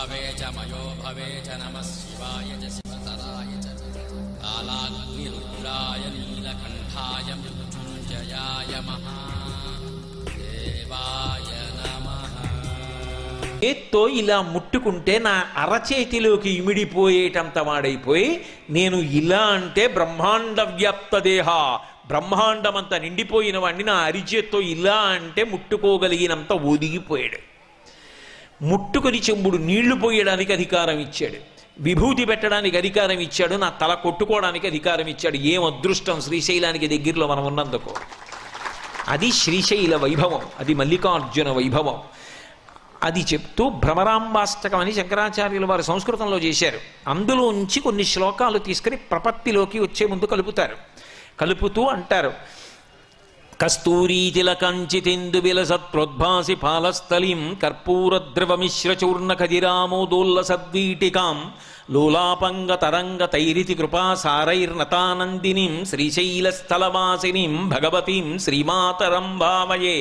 भवे च मयो भवे च नमः शिवाय च शिवतराय च कालाग्निरुद्राय नीलकण्ठाय मृत्युञ्जयाय महादेवाय नमः చేత్తో ఇలా ముట్టుకుంటే నా అరచేతిలోకి ఇమిడిపోయేటంత వాడైపోయి నేను ఇలా అంటే బ్రహ్మాండ వ్యాప్త దేహ బ్రహ్మాండమంతా నిండిపోయిన వాడిని నా అరిచేత్తో ఇలా అంటే ముట్టుకోగలిగినంత ఒదిగిపోయాడు ముట్టుకొని చెంబుడు నీళ్లు పోయడానికి అధికారం ఇచ్చాడు విభూతి పెట్టడానికి అధికారం ఇచ్చాడు నా తల కొట్టుకోవడానికి అధికారం ఇచ్చాడు ఏం అదృష్టం శ్రీశైలానికి దగ్గరలో మనం ఉన్నందుకు అది శ్రీశైల వైభవం అది మల్లికార్జున వైభవం అది చెప్తూ భ్రమరాంబాష్టకం అని శంకరాచార్యులు వారు సంస్కృతంలో చేశారు అందులో నుంచి కొన్ని శ్లోకాలు తీసుకుని ప్రపత్తిలోకి వచ్చే ముందు కలుపుతారు కలుపుతూ అంటారు కస్తూరీతిలకంచితిందు విలసత్ప్రోద్భాసి పాలస్థలీం కర్పూరద్రవమిశ్రచూర్ణ ఖదిరామోదోల్ల సద్వీటికాం లోలాపంగ తరంగ తైరితి కృపా సారైర్నతానందినీం శ్రీశైలస్థలవాసినీం భగవతీం శ్రీమాతరం భావయే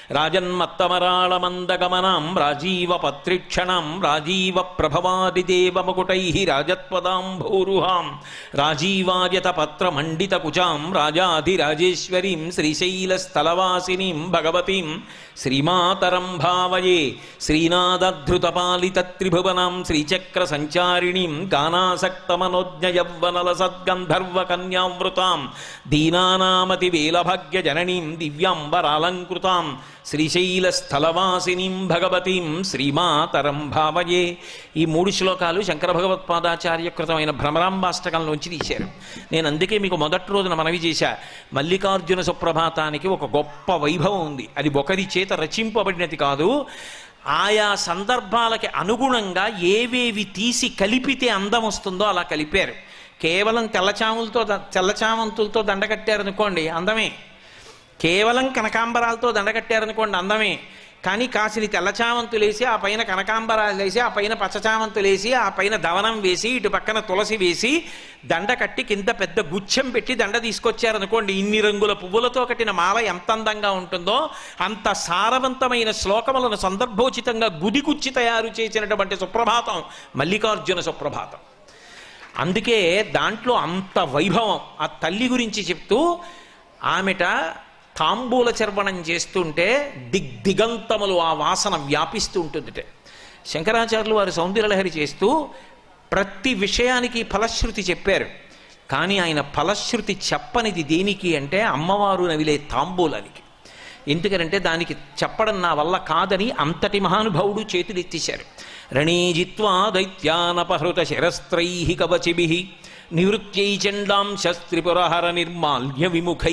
రాజన్మత్తమరాళమందగమనాం రాజీవ పత్రిక్షణం రాజీవ ప్రభవాదిదేవముకుటై రాజత్వదాంభూరుహాం రాజీవాయత పత్రమండిత కుచాం రాజాధిరాజేశ్వరీం శ్రీశైలస్థలవాసినీం భగవతీం శ్రీమాతరం భావయే శ్రీనాదధృతపాలిత త్రిభువనాం శ్రీచక్ర సంచారిణీం గానాసక్తమనోజ్ఞ యవ్వనల సద్గంధర్వ కన్యావృతాం దీనానామతి వేలభాగ్య జననీం దివ్యాంబరాలంకృతాం శ్రీశైల స్థలవాసినీం భగవతీం శ్రీమాతరం భావయే ఈ మూడు శ్లోకాలు శంకర భగవత్పాదాచార్య కృతమైన భ్రమరాంబాష్టకంలోంచి తీశారు నేను అందుకే మీకు మొదటి రోజున మనవి చేశా మల్లికార్జున సుప్రభాతానికి ఒక గొప్ప వైభవం ఉంది అది ఒకరి చేత రచింపబడినది కాదు ఆయా సందర్భాలకి అనుగుణంగా ఏవేవి తీసి కలిపితే అందం వస్తుందో అలా కలిపారు కేవలం తెల్లచాములతో తెల్లచామంతులతో దండ కట్టారనుకోండి అందమే కేవలం కనకాంబరాలతో దండ కట్టారనుకోండి అందమే కానీ కాసిని తెల్లచామంతులేసి ఆ పైన కనకాంబరాలు వేసి ఆ పైన పచ్చచామంతులేసి ఆ పైన దవనం వేసి ఇటు పక్కన తులసి వేసి దండ కట్టి కింద పెద్ద గుచ్చం పెట్టి దండ తీసుకొచ్చారనుకోండి ఇన్ని రంగుల పువ్వులతో కట్టిన మాల ఎంత అందంగా ఉంటుందో అంత సారవంతమైన శ్లోకములను సందర్భోచితంగా గుదిగుచ్చి తయారు చేసినటువంటి సుప్రభాతం మల్లికార్జున సుప్రభాతం అందుకే దాంట్లో అంత వైభవం ఆ తల్లి గురించి చెప్తూ ఆమెట తాంబూల చర్వణం చేస్తుంటే దిగ్దిగంతములు ఆ వాసన వ్యాపిస్తూ ఉంటుందిట శంకరాచార్యులు వారు సౌందర్యలహరి చేస్తూ ప్రతి విషయానికి ఫలశ్రుతి చెప్పారు కానీ ఆయన ఫలశ్రుతి చెప్పనిది దేనికి అంటే అమ్మవారు నవిలే తాంబూలానికి ఎందుకనంటే దానికి చెప్పడం నా వల్ల కాదని అంతటి మహానుభావుడు చేతులెత్తేశారు రణీజిత్వా దైత్యానపహృత శరస్త్రై కవచిభి నివృత్యై చండాంశస్త్రిపురహర నిర్మాల్య విముఖై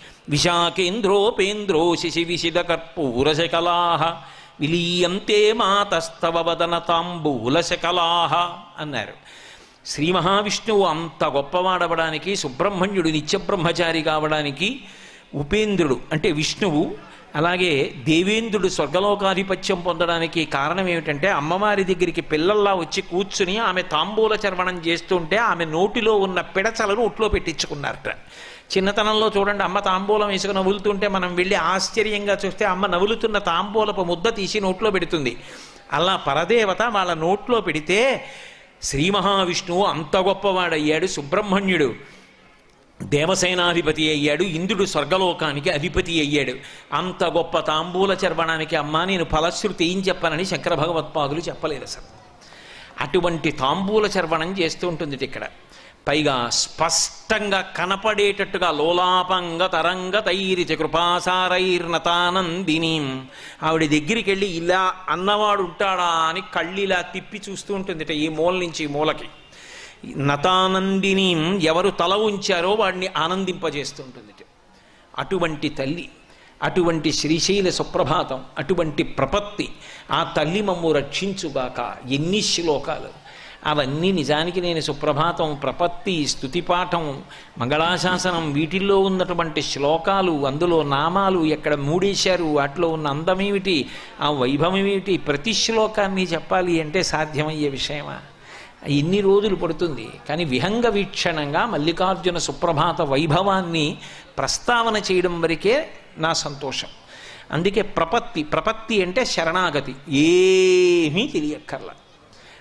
విశాఖేంద్రోపేంద్రో శిశి విశిద కర్పూరశకలా విలీయంతే మాతస్తవ వదన తాంబూలశకలా అన్నారు శ్రీ మహావిష్ణువు అంత గొప్పవాడవడానికి సుబ్రహ్మణ్యుడు నిత్యబ్రహ్మచారి కావడానికి ఉపేంద్రుడు అంటే విష్ణువు అలాగే దేవేంద్రుడు స్వర్గలోకాధిపత్యం పొందడానికి కారణం ఏమిటంటే అమ్మవారి దగ్గరికి పిల్లల్లా వచ్చి కూర్చుని ఆమె తాంబూల చర్వణం చేస్తుంటే ఆమె నోటిలో ఉన్న పిడచలను ఒట్లో పెట్టించుకున్నారట చిన్నతనంలో చూడండి అమ్మ తాంబూలం వేసుకుని నవ్వులుతుంటే మనం వెళ్ళి ఆశ్చర్యంగా చూస్తే అమ్మ నవ్వులుతున్న తాంబూలపు ముద్ద తీసి నోట్లో పెడుతుంది అలా పరదేవత వాళ్ళ నోట్లో పెడితే శ్రీ మహావిష్ణువు అంత గొప్పవాడయ్యాడు సుబ్రహ్మణ్యుడు దేవసేనాధిపతి అయ్యాడు ఇంద్రుడు స్వర్గలోకానికి అధిపతి అయ్యాడు అంత గొప్ప తాంబూల చర్వణానికి అమ్మా నేను ఫలశ్రుతి ఏం చెప్పనని శంకర భగవత్పాదులు చెప్పలేదు అసలు అటువంటి తాంబూల చర్వణం చేస్తూ ఉంటుంది ఇక్కడ పైగా స్పష్టంగా కనపడేటట్టుగా లోలాపంగ తరంగ తైరిచ కృపాసారైర్నతానందినీం ఆవిడ దగ్గరికి వెళ్ళి ఇలా అన్నవాడు ఉంటాడా అని కళ్ళు ఇలా తిప్పి చూస్తూ ఉంటుంది ఈ మూల నుంచి ఈ మూలకి నతానందినీం ఎవరు తల ఉంచారో వాడిని ఆనందింపజేస్తుంటుంది అటువంటి తల్లి అటువంటి శ్రీశైల సుప్రభాతం అటువంటి ప్రపత్తి ఆ తల్లి మమ్ము రక్షించుగాక ఎన్ని శ్లోకాలు అవన్నీ నిజానికి నేను సుప్రభాతం ప్రపత్తి స్థుతిపాఠం మంగళాశాసనం వీటిల్లో ఉన్నటువంటి శ్లోకాలు అందులో నామాలు ఎక్కడ మూడేశారు వాటిలో ఉన్న అందమేమిటి ఆ వైభవం ఏమిటి ప్రతి శ్లోకాన్ని చెప్పాలి అంటే సాధ్యమయ్యే విషయమా ఎన్ని రోజులు పడుతుంది కానీ విహంగ వీక్షణంగా మల్లికార్జున సుప్రభాత వైభవాన్ని ప్రస్తావన చేయడం వరకే నా సంతోషం అందుకే ప్రపత్తి ప్రపత్తి అంటే శరణాగతి ఏమీ తెలియక్కర్లా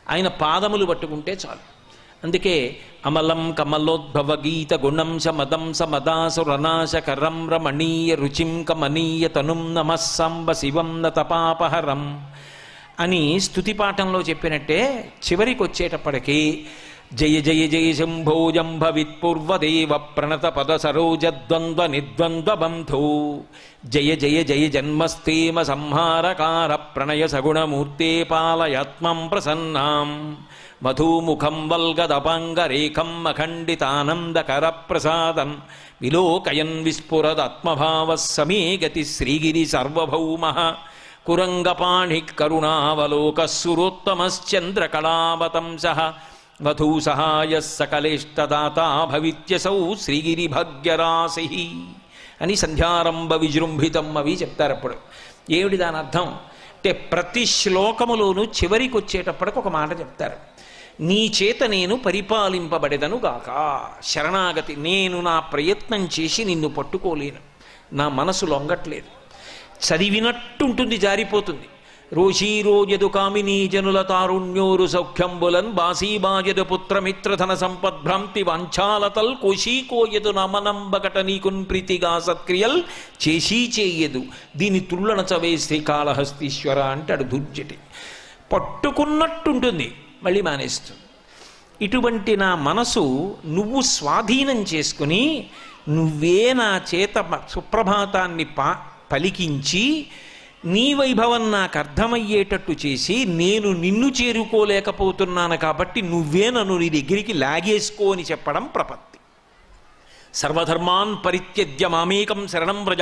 ఆయన పాదములు పట్టుకుంటే చాలు అందుకే అమలం కమలోద్భవ గీత గుణం సమదం సమదాసురనాశ కరం రమణీయ రుచిం కమనీయ తనుం నమస్సంబ శివం నతపాపహరం అని స్తుతి పాఠంలో చెప్పినట్టే చివరికి వచ్చేటప్పటికి జయ జయ జయ శంభోజం భవిత్పూర్వదేవ ప్రణత పద సరోజద్వంద్వ నిర్ద్వంద్వ బంధో జయ జయ జయ జన్మస్థేమ సంహారకార ప్రణయ సగుణమూర్తే పాలయాత్మం ప్రసన్నాం మధుముఖం వల్గదపాంగరేఖం అఖండితానందకర ప్రసాదం విలోకయన్ విస్ఫురదాత్మభావ సమే గతి శ్రీగిరి సార్వభౌమ కురంగపాణి కరుణావలోక సురోత్తమశ్చంద్రకళావతంస వధూ సహాయ సకలేష్టదాత భవిత్యసౌ శ్రీగిరిభాగ్యరాశి అని సంధ్యారంభ విజృంభితం అవి చెప్తారు అప్పుడు ఏమిటి దాని అర్థం అంటే ప్రతి శ్లోకములోనూ చివరికి వచ్చేటప్పటికి ఒక మాట చెప్తారు నీ చేత నేను పరిపాలింపబడెదను గాక శరణాగతి నేను నా ప్రయత్నం చేసి నిన్ను పట్టుకోలేను నా మనసు లొంగట్లేదు చదివినట్టుంటుంది జారిపోతుంది రోషీరోజదు కామినీ జనుల తారుణ్యోరు సౌఖ్యంబులన్ బాసీబాజదు పుత్రమిత్రధన సంపద్భ్రాంతి వాంఛాలతల్ కోశీకోయదు నమనంబకట నీకున్ ప్రీతిగా సత్క్రియల్ చేసీ చేయదు దీని తుళ్ళన చవే శ్రీకాళహస్తీశ్వర అంటాడు దుర్జటి పట్టుకున్నట్టుంటుంది మళ్ళీ మానేస్తుంది ఇటువంటి నా మనసు నువ్వు స్వాధీనం చేసుకుని నువ్వే నా చేత సుప్రభాతాన్ని పా పలికించి నీ వైభవం నాకు అర్థమయ్యేటట్టు చేసి నేను నిన్ను చేరుకోలేకపోతున్నాను కాబట్టి నువ్వే నన్ను నీ దగ్గరికి లాగేసుకో అని చెప్పడం ప్రపత్తి సర్వధర్మాన్ పరిత్యజ్య మామేకం శరణం వ్రజ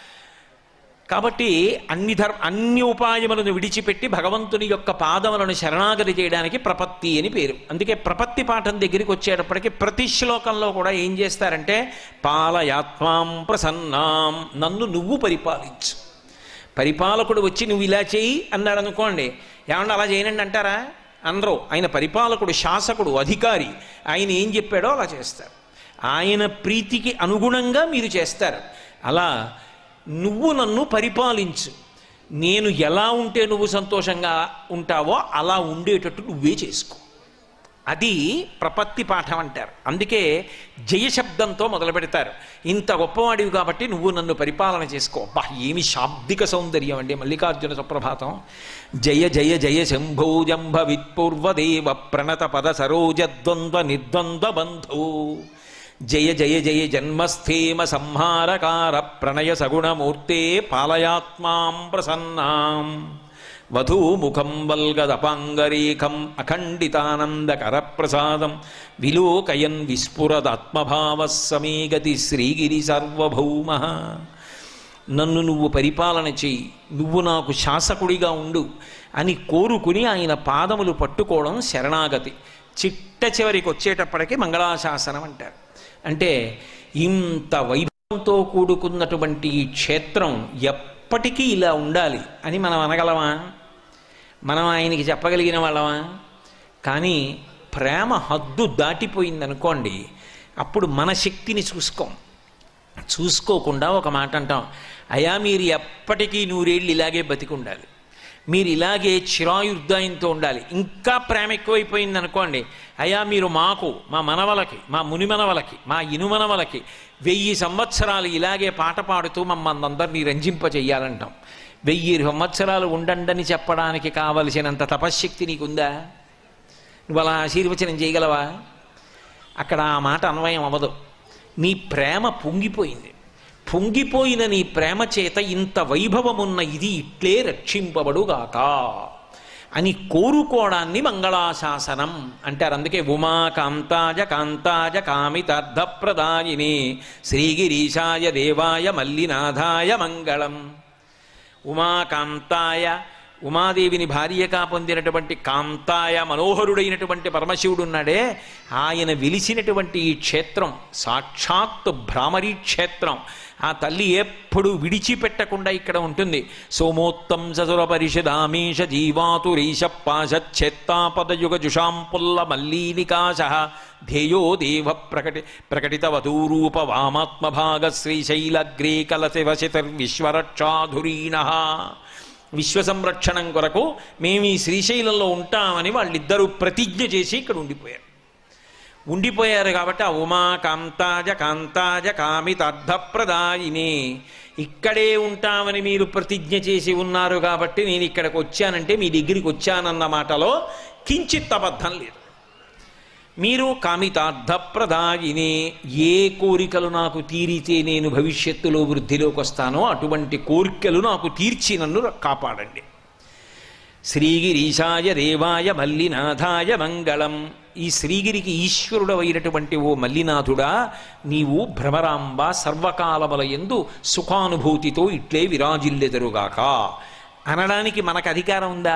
కాబట్టి అన్ని ధర్ అన్ని ఉపాయములను విడిచిపెట్టి భగవంతుని యొక్క పాదములను శరణాగతి చేయడానికి ప్రపత్తి అని పేరు అందుకే ప్రపత్తి పాఠం దగ్గరికి వచ్చేటప్పటికి ప్రతి శ్లోకంలో కూడా ఏం చేస్తారంటే పాలయాత్మాం ప్రసన్నాం నన్ను నువ్వు పరిపాలించు పరిపాలకుడు వచ్చి నువ్వు ఇలా చేయి అన్నాడు అనుకోండి ఏమన్నా అలా చేయనండి అంటారా అందరూ ఆయన పరిపాలకుడు శాసకుడు అధికారి ఆయన ఏం చెప్పాడో అలా చేస్తారు ఆయన ప్రీతికి అనుగుణంగా మీరు చేస్తారు అలా నువ్వు నన్ను పరిపాలించు నేను ఎలా ఉంటే నువ్వు సంతోషంగా ఉంటావో అలా ఉండేటట్టు నువ్వే చేసుకో అది ప్రపత్తి పాఠం అంటారు అందుకే జయశబ్దంతో మొదలు పెడతారు ఇంత గొప్పవాడివి కాబట్టి నువ్వు నన్ను పరిపాలన చేసుకో బా ఏమి శాబ్దిక సౌందర్యం అండి మల్లికార్జున సుప్రభాతం జయ జయ జయ శంభోజంభ విత్పూర్వదేవ ప్రణత పద సరోజద్వంద్వ నిర్ద్వంద్వ బంధో జయ జయ జయ జన్మస్థేమ సంహారకార ప్రణయ సగుణమూర్తే పాలయాత్మాం ప్రసన్నాం వధూముఖం వల్గదపాంగరేఖం అఖండితానందకర ప్రసాదం విలోకయన్ విస్ఫురదాత్మభావ సమేగతి శ్రీగిరి సార్వభౌమ నన్ను నువ్వు పరిపాలన చేయి నువ్వు నాకు శాసకుడిగా ఉండు అని కోరుకుని ఆయన పాదములు పట్టుకోవడం శరణాగతి చిట్ట చివరికి వచ్చేటప్పటికి మంగళాశాసనం అంటారు అంటే ఇంత వైభవంతో కూడుకున్నటువంటి ఈ క్షేత్రం ఎప్పటికీ ఇలా ఉండాలి అని మనం అనగలమా మనం ఆయనకి చెప్పగలిగిన వాళ్ళమా కానీ ప్రేమ హద్దు దాటిపోయిందనుకోండి అప్పుడు మన శక్తిని చూసుకోం చూసుకోకుండా ఒక మాట అంటాం అయా మీరు ఎప్పటికీ నూరేళ్ళు ఇలాగే బతికి ఉండాలి మీరు ఇలాగే చిరాయుర్దాయంతో ఉండాలి ఇంకా ప్రేమ ఎక్కువైపోయింది అనుకోండి అయ్యా మీరు మాకు మా మనవలకి మా ముని మనవలకి మా ఇను మనవలకి వెయ్యి సంవత్సరాలు ఇలాగే పాట పాడుతూ మమ్మల్ని అందరినీ రంజింపజెయ్యాలంటాం వెయ్యి సంవత్సరాలు ఉండండని చెప్పడానికి కావలసినంత తపశ్శక్తి నీకుందా నువ్వు అలా ఆశీర్వచనం చేయగలవా అక్కడ ఆ మాట అన్వయం అవ్వదు నీ ప్రేమ పొంగిపోయింది పొంగిపోయిన నీ ప్రేమ చేత ఇంత వైభవమున్న ఇది ఇట్లే రక్షింపబడుగాక అని కోరుకోవడాన్ని మంగళాశాసనం అంటారు అందుకే ఉమా కాంతాజ కాంతాజ కామితార్థప్రదాయిని శ్రీగిరీశాయ దేవాయ మల్లినాథాయ మంగళం ఉమాకాంతాయ ఉమాదేవిని భార్యగా పొందినటువంటి కాంతాయ మనోహరుడైనటువంటి పరమశివుడు ఉన్నాడే ఆయన వెలిసినటువంటి ఈ క్షేత్రం సాక్షాత్తు భ్రామరీ క్షేత్రం ఆ తల్లి ఎప్పుడు విడిచిపెట్టకుండా ఇక్కడ ఉంటుంది సోమోత్తం ససుర పరిషదామీష జీవాతురీశ పాశచ్ఛేత్తాపదయుగ జుషాం పుల్ల మల్లీనికాశ ధ్యేయో దేవ ప్రకటి ప్రకటితవధూరూప వామాత్మభాగ శ్రీశైలగ్రే కలశివశితిర్విశ్వరక్షాధురీణ విశ్వ సంరక్షణం కొరకు మేము ఈ శ్రీశైలంలో ఉంటామని వాళ్ళిద్దరూ ప్రతిజ్ఞ చేసి ఇక్కడ ఉండిపోయారు ఉండిపోయారు కాబట్టి ఆ ఉమా కాంతాజ కాంతాజ కామితార్థప్రదాయినే ఇక్కడే ఉంటామని మీరు ప్రతిజ్ఞ చేసి ఉన్నారు కాబట్టి నేను ఇక్కడికి వచ్చానంటే మీ దగ్గరికి వచ్చానన్న మాటలో కించిత్ అబద్ధం లేదు మీరు కామితార్థప్రదాయిని ఏ కోరికలు నాకు తీరితే నేను భవిష్యత్తులో వృద్ధిలోకి వస్తానో అటువంటి కోరికలు నాకు తీర్చి నన్ను కాపాడండి శ్రీగిరీశాయ దేవాయ మల్లినాథాయ మంగళం ఈ శ్రీగిరికి ఈశ్వరుడు అయినటువంటి ఓ మల్లినాథుడా నీవు భ్రమరాంబ సర్వకాలముల ఎందు సుఖానుభూతితో ఇట్లే విరాజిల్లెదరుగాక అనడానికి మనకు అధికారం ఉందా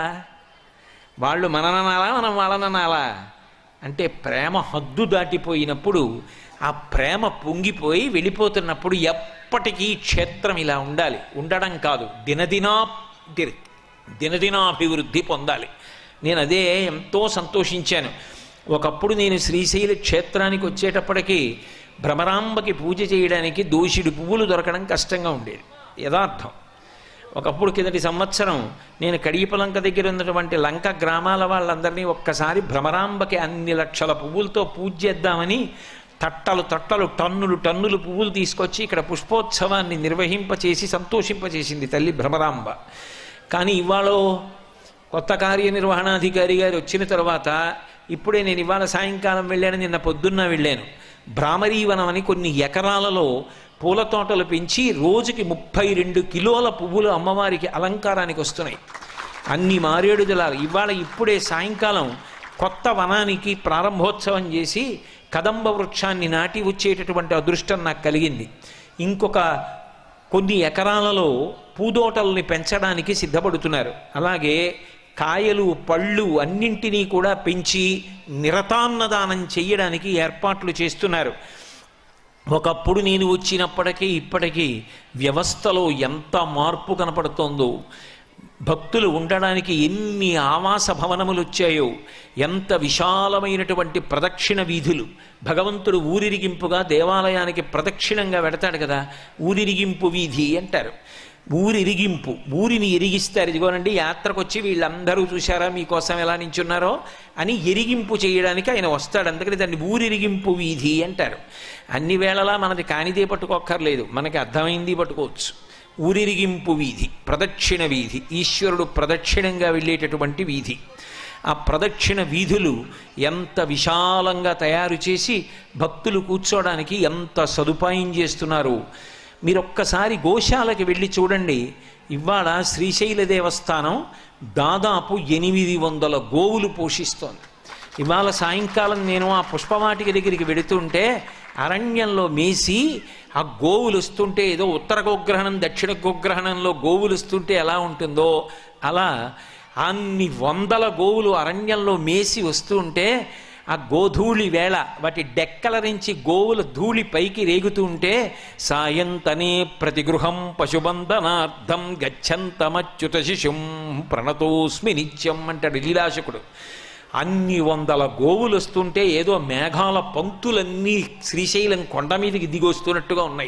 వాళ్ళు మనననాలా మనం వాళ్ళననాలా అంటే ప్రేమ హద్దు దాటిపోయినప్పుడు ఆ ప్రేమ పొంగిపోయి వెళ్ళిపోతున్నప్పుడు ఎప్పటికీ క్షేత్రం ఇలా ఉండాలి ఉండడం కాదు దినదినా ది- దినదినాభివృద్ధి పొందాలి నేను అదే ఎంతో సంతోషించాను ఒకప్పుడు నేను శ్రీశైల క్షేత్రానికి వచ్చేటప్పటికి భ్రమరాంబకి పూజ చేయడానికి దోషిడి పువ్వులు దొరకడం కష్టంగా ఉండేది యథార్థం ఒకప్పుడు కిందటి సంవత్సరం నేను కడియపలంక దగ్గర ఉన్నటువంటి లంక గ్రామాల వాళ్ళందరినీ ఒక్కసారి భ్రమరాంబకి అన్ని లక్షల పువ్వులతో పూజ చేద్దామని తట్టలు తట్టలు టన్నులు టన్నులు పువ్వులు తీసుకొచ్చి ఇక్కడ పుష్పోత్సవాన్ని నిర్వహింపచేసి సంతోషింపచేసింది తల్లి భ్రమరాంబ కానీ ఇవాళ కొత్త కార్యనిర్వహణాధికారి గారు వచ్చిన తర్వాత ఇప్పుడే నేను ఇవాళ సాయంకాలం వెళ్ళాను నిన్న పొద్దున్న వెళ్ళాను భ్రామరీవనం అని కొన్ని ఎకరాలలో పూల తోటలు పెంచి రోజుకి ముప్పై రెండు కిలోల పువ్వులు అమ్మవారికి అలంకారానికి వస్తున్నాయి అన్ని మారేడు జలాలు ఇవాళ ఇప్పుడే సాయంకాలం కొత్త వనానికి ప్రారంభోత్సవం చేసి కదంబ వృక్షాన్ని నాటి వచ్చేటటువంటి అదృష్టం నాకు కలిగింది ఇంకొక కొన్ని ఎకరాలలో పూదోటల్ని పెంచడానికి సిద్ధపడుతున్నారు అలాగే కాయలు పళ్ళు అన్నింటినీ కూడా పెంచి నిరతాన్నదానం చెయ్యడానికి ఏర్పాట్లు చేస్తున్నారు ఒకప్పుడు నేను వచ్చినప్పటికీ ఇప్పటికీ వ్యవస్థలో ఎంత మార్పు కనపడుతోందో భక్తులు ఉండడానికి ఎన్ని ఆవాస భవనములు వచ్చాయో ఎంత విశాలమైనటువంటి ప్రదక్షిణ వీధులు భగవంతుడు ఊరిరిగింపుగా దేవాలయానికి ప్రదక్షిణంగా వెడతాడు కదా ఊరిరిగింపు వీధి అంటారు ఊరిరిగింపు ఊరిని ఎరిగిస్తారు ఇదిగోనండి యాత్రకు వచ్చి వీళ్ళందరూ చూశారా మీకోసం ఎలా నించున్నారో అని ఎరిగింపు చేయడానికి ఆయన వస్తాడు అందుకని దాన్ని ఊరిరిగింపు వీధి అంటారు అన్ని వేళలా మనది కానిదే పట్టుకోక్కర్లేదు మనకి అర్థమైంది పట్టుకోవచ్చు ఊరిరిగింపు వీధి ప్రదక్షిణ వీధి ఈశ్వరుడు ప్రదక్షిణంగా వెళ్ళేటటువంటి వీధి ఆ ప్రదక్షిణ వీధులు ఎంత విశాలంగా తయారు చేసి భక్తులు కూర్చోడానికి ఎంత సదుపాయం చేస్తున్నారు మీరు ఒక్కసారి గోశాలకి వెళ్ళి చూడండి ఇవాళ శ్రీశైల దేవస్థానం దాదాపు ఎనిమిది వందల గోవులు పోషిస్తోంది ఇవాళ సాయంకాలం నేను ఆ పుష్పవాటిక దగ్గరికి వెడుతుంటే అరణ్యంలో మేసి ఆ గోవులు వస్తుంటే ఏదో ఉత్తర గోగ్రహణం దక్షిణ గోగ్రహణంలో గోవులు వస్తుంటే ఎలా ఉంటుందో అలా అన్ని వందల గోవులు అరణ్యంలో మేసి వస్తుంటే ఆ గోధూళి వేళ వాటి డెక్కల నుంచి గోవుల ధూళి పైకి రేగుతూ ఉంటే సాయంతనే ప్రతిగృహం పశుబంధనార్థం గచ్చంతమచ్యుత శిశుం ప్రణతోస్మి నిత్యం అంటాడు లీలాశకుడు అన్ని వందల గోవులు వస్తుంటే ఏదో మేఘాల పంక్తులన్నీ శ్రీశైలం కొండ మీదకి దిగొస్తున్నట్టుగా ఉన్నాయి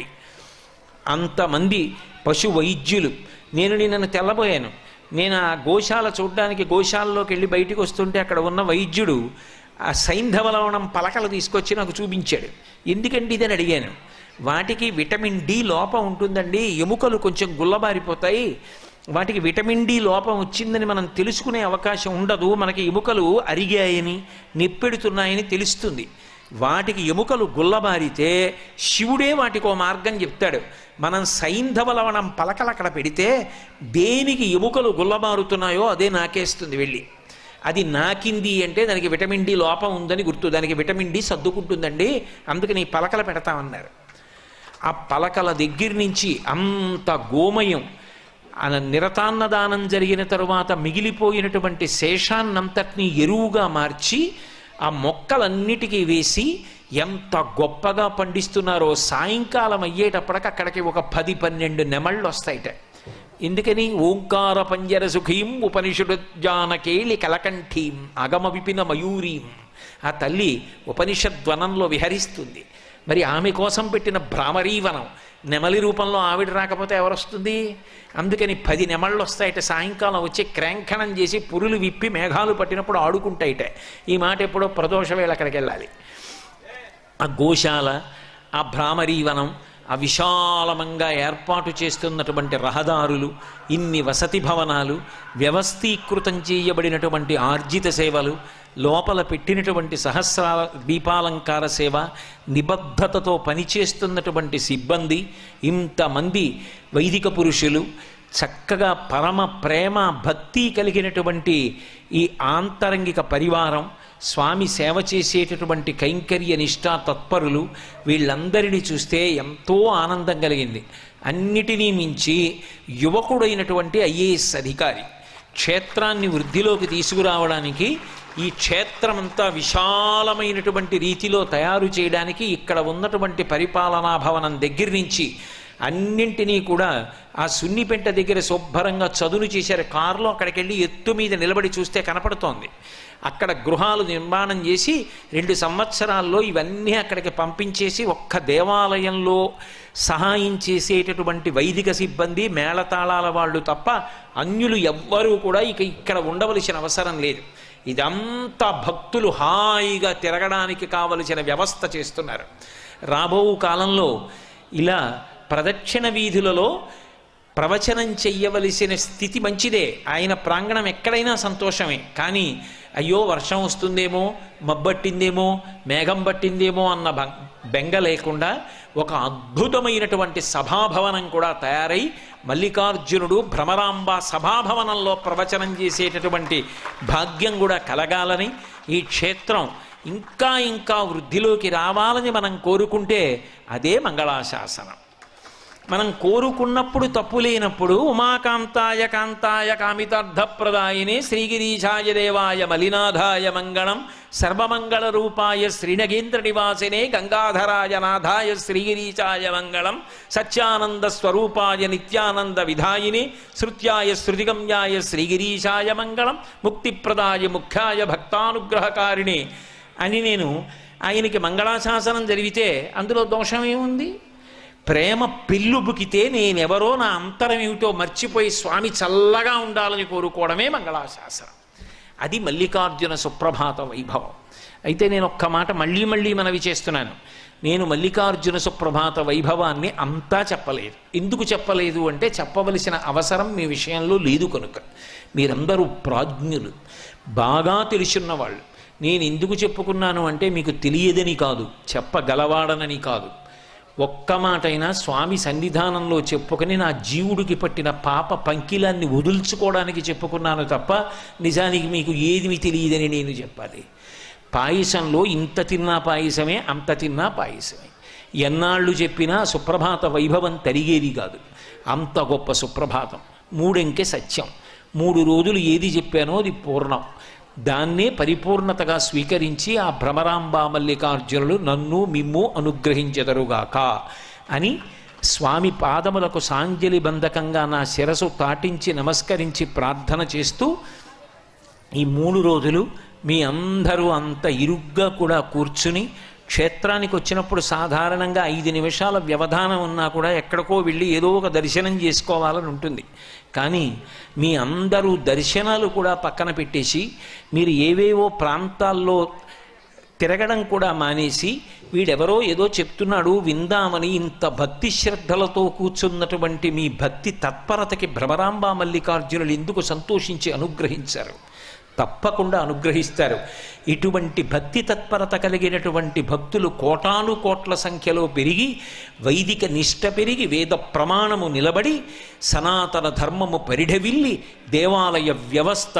అంతమంది పశు వైద్యులు నేను నిన్న తెల్లబోయాను నేను ఆ గోశాల చూడ్డానికి గోశాలలోకి వెళ్ళి బయటికి వస్తుంటే అక్కడ ఉన్న వైద్యుడు ఆ సైంధవ లవణం పలకలు తీసుకొచ్చి నాకు చూపించాడు ఎందుకండి ఇదని అడిగాను వాటికి విటమిన్ డి లోపం ఉంటుందండి ఎముకలు కొంచెం గుల్లబారిపోతాయి వాటికి విటమిన్ డి లోపం వచ్చిందని మనం తెలుసుకునే అవకాశం ఉండదు మనకి ఎముకలు అరిగాయని నెప్పెడుతున్నాయని తెలుస్తుంది వాటికి ఎముకలు గుల్లబారితే శివుడే వాటికి ఓ మార్గం చెప్తాడు మనం సైంధవ లవణం పలకలు అక్కడ పెడితే దేనికి ఎముకలు గుల్లబారుతున్నాయో అదే నాకేస్తుంది వెళ్ళి అది నాకింది అంటే దానికి విటమిన్ డి లోపం ఉందని గుర్తు దానికి విటమిన్ డి సర్దుకుంటుందండి అందుకని ఈ పలకలు పెడతామన్నారు ఆ పలకల దగ్గర నుంచి అంత గోమయం ఆ నిరతాన్నదానం జరిగిన తరువాత మిగిలిపోయినటువంటి శేషాన్నంతటినీ ఎరువుగా మార్చి ఆ మొక్కలన్నిటికీ వేసి ఎంత గొప్పగా పండిస్తున్నారో సాయంకాలం అయ్యేటప్పటికి అక్కడికి ఒక పది పన్నెండు నెమళ్ళు వస్తాయిట ఎందుకని ఓంకార పంజర సుఖీం ఉపనిషడు జానకేళి కలకంఠీం అగమ విపిన మయూరీం ఆ తల్లి ఉపనిషద్వనంలో విహరిస్తుంది మరి ఆమె కోసం పెట్టిన భ్రామరీవనం నెమలి రూపంలో ఆవిడ రాకపోతే ఎవరు వస్తుంది అందుకని పది నెమళ్ళు వస్తాయిట సాయంకాలం వచ్చి క్రాంకణం చేసి పురులు విప్పి మేఘాలు పట్టినప్పుడు ఆడుకుంటాయిట ఈ మాట ఎప్పుడో ప్రదోష వేళ అక్కడికి వెళ్ళాలి ఆ గోశాల ఆ భ్రామరీవనం ఆ విశాలమంగా ఏర్పాటు చేస్తున్నటువంటి రహదారులు ఇన్ని వసతి భవనాలు వ్యవస్థీకృతం చేయబడినటువంటి ఆర్జిత సేవలు లోపల పెట్టినటువంటి సహస్ర దీపాలంకార సేవ నిబద్ధతతో పనిచేస్తున్నటువంటి సిబ్బంది ఇంతమంది వైదిక పురుషులు చక్కగా పరమ ప్రేమ భక్తి కలిగినటువంటి ఈ ఆంతరంగిక పరివారం స్వామి సేవ చేసేటటువంటి కైంకర్య నిష్ఠా తత్పరులు వీళ్ళందరినీ చూస్తే ఎంతో ఆనందం కలిగింది అన్నిటినీ మించి యువకుడైనటువంటి ఐఏఎస్ అధికారి క్షేత్రాన్ని వృద్ధిలోకి తీసుకురావడానికి ఈ క్షేత్రమంతా విశాలమైనటువంటి రీతిలో తయారు చేయడానికి ఇక్కడ ఉన్నటువంటి పరిపాలనా భవనం దగ్గర నుంచి అన్నింటినీ కూడా ఆ సున్నిపెంట దగ్గర శుభ్రంగా చదును చేశారు కారులో అక్కడికి వెళ్ళి ఎత్తు మీద నిలబడి చూస్తే కనపడుతోంది అక్కడ గృహాలు నిర్మాణం చేసి రెండు సంవత్సరాల్లో ఇవన్నీ అక్కడికి పంపించేసి ఒక్క దేవాలయంలో సహాయం చేసేటటువంటి వైదిక సిబ్బంది మేళతాళాల వాళ్ళు తప్ప అన్యులు ఎవ్వరూ కూడా ఇక ఇక్కడ ఉండవలసిన అవసరం లేదు ఇదంతా భక్తులు హాయిగా తిరగడానికి కావలసిన వ్యవస్థ చేస్తున్నారు రాబో కాలంలో ఇలా ప్రదక్షిణ వీధులలో ప్రవచనం చెయ్యవలసిన స్థితి మంచిదే ఆయన ప్రాంగణం ఎక్కడైనా సంతోషమే కానీ అయ్యో వర్షం వస్తుందేమో మబ్బట్టిందేమో మేఘం పట్టిందేమో అన్న బ- బెంగ లేకుండా ఒక అద్భుతమైనటువంటి సభాభవనం కూడా తయారై మల్లికార్జునుడు భ్రమరాంబ సభాభవనంలో ప్రవచనం చేసేటటువంటి భాగ్యం కూడా కలగాలని ఈ క్షేత్రం ఇంకా ఇంకా వృద్ధిలోకి రావాలని మనం కోరుకుంటే అదే మంగళాశాసనం మనం కోరుకున్నప్పుడు తప్పు లేనప్పుడు ఉమాకాంతాయ కాంతాయ కామితార్థప్రదాయినే శ్రీగిరీశాయ దేవాయ మలినాథాయ మంగళం సర్వమంగళ రూపాయ శ్రీనగేంద్ర నివాసినే గంగాధరాయ నాథాయ శ్రీగిరీశాయ మంగళం సత్యానంద స్వరూపాయ నిత్యానంద విధాయిని శృత్యాయ శృతిగమ్యాయ శ్రీగిరీశాయ మంగళం ముక్తిప్రదాయ ముఖ్యాయ భక్తానుగ్రహకారిణి అని నేను ఆయనకి మంగళాశాసనం జరిగితే అందులో దోషం ఏముంది ప్రేమ పెళ్ళుబుకితే నేనెవరో నా అంతరం ఏమిటో మర్చిపోయి స్వామి చల్లగా ఉండాలని కోరుకోవడమే మంగళాశాసనం అది మల్లికార్జున సుప్రభాత వైభవం అయితే నేను ఒక్క మాట మళ్ళీ మళ్ళీ మనవి చేస్తున్నాను నేను మల్లికార్జున సుప్రభాత వైభవాన్ని అంతా చెప్పలేదు ఎందుకు చెప్పలేదు అంటే చెప్పవలసిన అవసరం మీ విషయంలో లేదు కనుక మీరందరూ ప్రాజ్ఞులు బాగా తెలుసున్న వాళ్ళు నేను ఎందుకు చెప్పుకున్నాను అంటే మీకు తెలియదని కాదు చెప్పగలవాడనని కాదు ఒక్క మాటైనా స్వామి సన్నిధానంలో చెప్పుకొని నా జీవుడికి పట్టిన పాప పంకిలాన్ని వదుల్చుకోవడానికి చెప్పుకున్నాను తప్ప నిజానికి మీకు ఏది తెలియదని నేను చెప్పాలి పాయసంలో ఇంత తిన్నా పాయసమే అంత తిన్నా పాయసమే ఎన్నాళ్ళు చెప్పినా సుప్రభాత వైభవం తరిగేది కాదు అంత గొప్ప సుప్రభాతం మూడెంకె సత్యం మూడు రోజులు ఏది చెప్పానో అది పూర్ణం దాన్నే పరిపూర్ణతగా స్వీకరించి ఆ భ్రమరాంబా మల్లికార్జునులు నన్ను మిమ్ము అనుగ్రహించెదరుగాక అని స్వామి పాదములకు సాంజలి బంధకంగా నా శిరసు తాటించి నమస్కరించి ప్రార్థన చేస్తూ ఈ మూడు రోజులు మీ అందరూ అంత ఇరుగ్గా కూడా కూర్చుని క్షేత్రానికి వచ్చినప్పుడు సాధారణంగా ఐదు నిమిషాల వ్యవధానం ఉన్నా కూడా ఎక్కడికో వెళ్ళి ఏదో ఒక దర్శనం చేసుకోవాలని ఉంటుంది కానీ మీ అందరూ దర్శనాలు కూడా పక్కన పెట్టేసి మీరు ఏవేవో ప్రాంతాల్లో తిరగడం కూడా మానేసి వీడెవరో ఏదో చెప్తున్నాడు విందామని ఇంత భక్తి శ్రద్ధలతో కూర్చున్నటువంటి మీ భక్తి తత్పరతకి భ్రమరాంబా మల్లికార్జునులు ఎందుకు సంతోషించి అనుగ్రహించారు తప్పకుండా అనుగ్రహిస్తారు ఇటువంటి భక్తి తత్పరత కలిగినటువంటి భక్తులు కోటాను కోట్ల సంఖ్యలో పెరిగి వైదిక నిష్ట పెరిగి వేద ప్రమాణము నిలబడి సనాతన ధర్మము పరిఢవిల్లి దేవాలయ వ్యవస్థ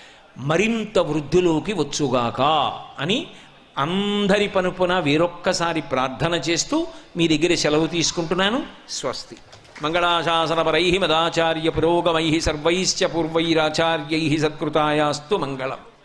మరింత వృద్ధిలోకి వచ్చుగాక అని అందరి పనుపున వేరొక్కసారి ప్రార్థన చేస్తూ మీ దగ్గర సెలవు తీసుకుంటున్నాను స్వస్తి మంగళాశాసనపరై మదాచార్య పురోగమై సర్వైశ్చ పూర్వైరాచార్యై సత్కృతాయాస్తు మంగళం